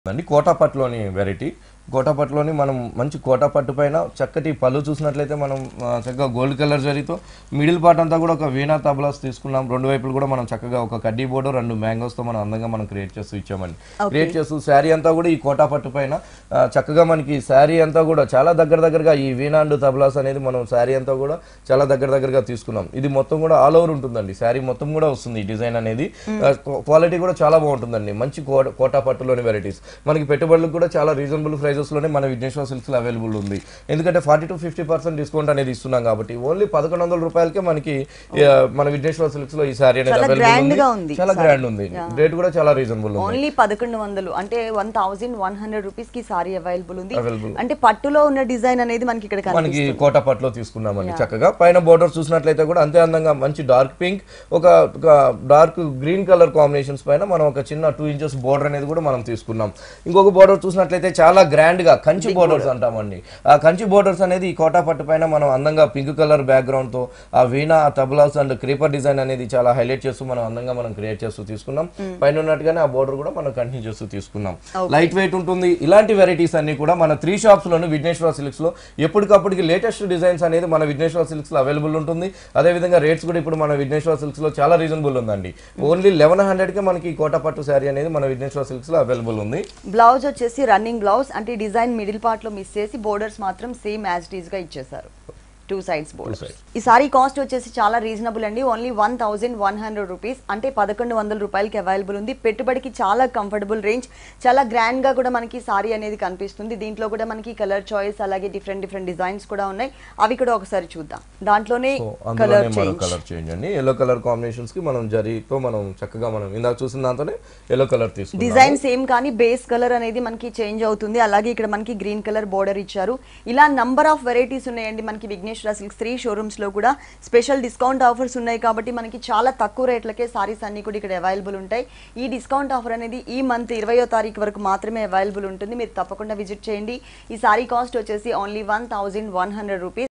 అండి కోటాపట్లోని వెరైటీ కోటాపట్లోని మనం మంచి కోటాపట్టు పైన చక్కటి పళ్ళు చూసినట్లయితే మనం ఆ, చక్కగా గోల్డ్ కలర్ జరీతో మిడిల్ పార్ట్ అంతా కూడా ఒక వీణా తబలాస్ తీసుకున్నాం రెండు వైపులు కూడా మనం చక్కగా ఒక కడ్డీ బోర్డు రెండు మ్యాంగోస్ తో మనం అందంగా మనం క్రియేట్ చేస్తూ ఇచ్చామండి క్రియేట్ చేస్తూ శారీ అంతా కూడా ఈ కోటాపట్టు పైన ఆ, చక్కగా మనకి శారీ అంతా కూడా చాలా దగ్గర దగ్గరగా ఈ వీణా అండ్ తబలాస్ అనేది మనం శారీ అంతా కూడా చాలా దగ్గర దగ్గరగా తీసుకున్నాం ఇది మొత్తం కూడా ఆల్ ఓవర్ ఉంటుందండి శారీ మొత్తం కూడా వస్తుంది ఈ డిజైన్ అనేది క్వాలిటీ కూడా చాలా బాగుంటుందండి మంచి కోట- కోటా పట్టులోని వెరైటీస్ మనకి పెట్టుబడులకు కూడా చాలా రీజనబుల్ ప్రైజెస్ లోనే మన విఘ్నేశ్వర సిల్క్స్ అవైలబుల్ ఉంది ఎందుకంటే forty to fifty percent discount అనేది ఇస్తున్నాం కాబట్టి ఓన్లీ పదకొండు వందల రూపాయలకే మనకి ఆ, మన విఘ్నేశ్వర సిల్క్స్ లో ఈ సారీ అనేది చాలా అవైలబుల్ grand గా ఉంది ఉంది చాలా గ్రాండ్ ఉంది రేట్ కూడా చాలా రీజనబుల్ ఉంది ఓన్లీ పదకొండు వందలు అంటే one thousand one hundred rupees కి సారీ అవైలబుల్ ఉంది Available. అంటే పట్టులో ఉన్న డిజైన్ అనేది మనకి ఇక్కడ మనకి కనిపిస్తుంది కోట పట్లో తీసుకున్నామండి చక్కగా పైన బోర్డర్ చూసినట్లయితే కూడా అంతే అందంగా మంచి డార్క్ పింక్ ఒక డార్క్ గ్రీన్ కలర్ కాంబినేషన్స్ పైన మనం ఒక చిన్న టూ ఇంచెస్ బోర్డర్ అనేది కూడా మనం తీసుకున్నాం ఇంకొక బోర్డర్ చూసినట్లయితే చాలా గ్రాండ్ గా కంచి బోర్డర్స్ అంటామండి ఆ కంచి బోర్డర్స్ అనేది ఈ కోటా పట్టు పైన మనం అందంగా పింక్ కలర్ బ్యాక్గ్రౌండ్ తో ఆ veena tablas and creeper design అనేది చాలా హైలైట్ చేస్తూ మనం అందంగా మనం క్రియేట్ చేస్తూ తీసుకున్నాం పైన ఉన్నట్టుగానే ఆ బోర్డర్ కూడా మనం కంటిన్యూ చేస్తూ తీసుకున్నాం లైట్ వెయిట్ ఉంటుంది ఇలాంటి వెరైటీస్ అన్ని కూడా మన త్రీ షాప్స్ లోను విఘ్నేశ్వర సిల్క్స్ లో ఎప్పటికప్పటికి లేటెస్ట్ డిజైన్స్ అనేది మన విఘ్నేశ్వర సిల్క్స్ లో అవైలబుల్ ఉంటుంది అదే విధంగా రేట్స్ కూడా ఇప్పుడు మన విఘ్నేశ్వర సిల్క్స్ లో చాలా రీజనబుల్ ఉందండి ఓన్లీ లెవెన్ హండ్రెడ్ కే మనకి ఈ కోట పట్టు శారీ అనేది మన విఘ్నేశ్వర సిల్క్స్ లో అవైలబుల్ ఉంది బ్లౌజ్ వచ్చేసి రన్నింగ్ బ్లౌజ్ అంటే డిజైన్ మిడిల్ పార్ట్ లో మిస్ చేసి బోర్డర్స్ మాత్రం సేమ్ యాజ్ ఇట్ ఈస్ గా ఇచ్చేసారు టూ సైడ్స్ బోర్డర్స్ ఈ సారీ కాస్ట్ వచ్చేసి చాలా రీజనబుల్ అండి only one thousand one hundred rupees అంటే పదకొండు వందల రూపాయలకి అవైలబుల్ ఉంది పెట్టుబడికి చాలా కంఫర్టబుల్ రేంజ్ చాలా గ్రాండ్ గా కూడా మనకి సారీ అనేది కనిపిస్తుంది దీంట్లో కూడా మనకి కలర్ చాయిస్ అలాగే డిఫరెంట్ డిఫరెంట్ డిజైన్స్ కూడా ఉన్నాయి అవి కూడా ఒకసారి చూద్దాం దాంట్లోనే సో కలర్ అందులోనే మరో చేంజ్ కలర్ చేంజ్ అండి ఎల్లో కలర్ కాంబినేషన్స్ కి మనం జరీతో మనం చక్కగా మనం ఇందాక చూసిన దాంతోనే ఎల్లో కలర్ తీసుకున్నాం డిజైన్ సేమ్ కానీ బేస్ కలర్ అనేది మనకి చేంజ్ అవుతుంది అలాగే ఇక్కడ మనకి గ్రీన్ కలర్ బోర్డర్ ఇచ్చారు ఇలా నంబర్ ఆఫ్ వెరైటీస్ ఉన్నాయండి మనకి విఘ్నేశ్వర సిల్క్స్ త్రీ షోరూమ్స్ లో కూడా స్పెషల్ డిస్కౌంట్ ఆఫర్స్ ఉన్నాయి కాబట్టి మనకి చాలా తక్కువ రేట్లకే సారీస్ అన్ని కూడా ఇక్కడ అవైలబుల్ ఉంటాయి ఈ డిస్కౌంట్ ఆఫర్ అనేది ఈ మంత్ ఇరవయో తారీఖు వరకు మాత్రమే అవైలబుల్ ఉంటుంది మీరు తప్పకుండా విజిట్ చేయండి ఈ సారీ కాస్ట్ వచ్చేసి only one thousand one hundred rupees